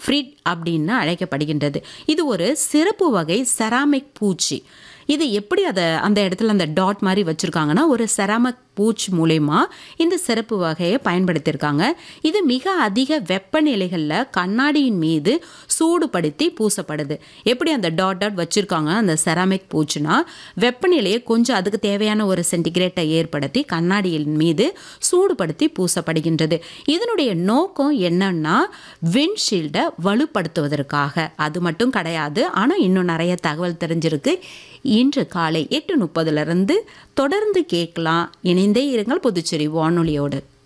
ஃப்ரிட் அப்படின்னு அழைக்கப்படுகின்றது இது ஒரு சிறப்பு வகை செராமிக் பூச்சி இது எப்படி அதை அந்த இடத்துல அந்த டாட் மாதிரி வச்சுருக்காங்கன்னா ஒரு செராமிக் பூச் மூலயமா இந்த சிறப்பு வகையை பயன்படுத்தியிருக்காங்க இது மிக அதிக வெப்பநிலைகளில் கண்ணாடியின் மீது சூடுபடுத்தி பூசப்படுது எப்படி அந்த டாட் டாட் வச்சுருக்காங்க அந்த செராமிக் பூச்சுனா வெப்பநிலையை கொஞ்சம் அதுக்கு தேவையான ஒரு சென்டிகிரேட்டை ஏற்படுத்தி கண்ணாடியின் மீது சூடுபடுத்தி பூசப்படுகின்றது இதனுடைய நோக்கம் என்னன்னா விண்ட்ஷீல்டை வலுப்படுத்துவதற்காக அது மட்டும் கிடையாது ஆனால் இன்னும் நிறைய தகவல் தெரிஞ்சிருக்கு இன்று காலை எட்டு முப்பதுலேருந்து தொடர்ந்து கேட்கலாம் இணைந்தே இருங்கள் புதுச்சேரி வானொலியோடு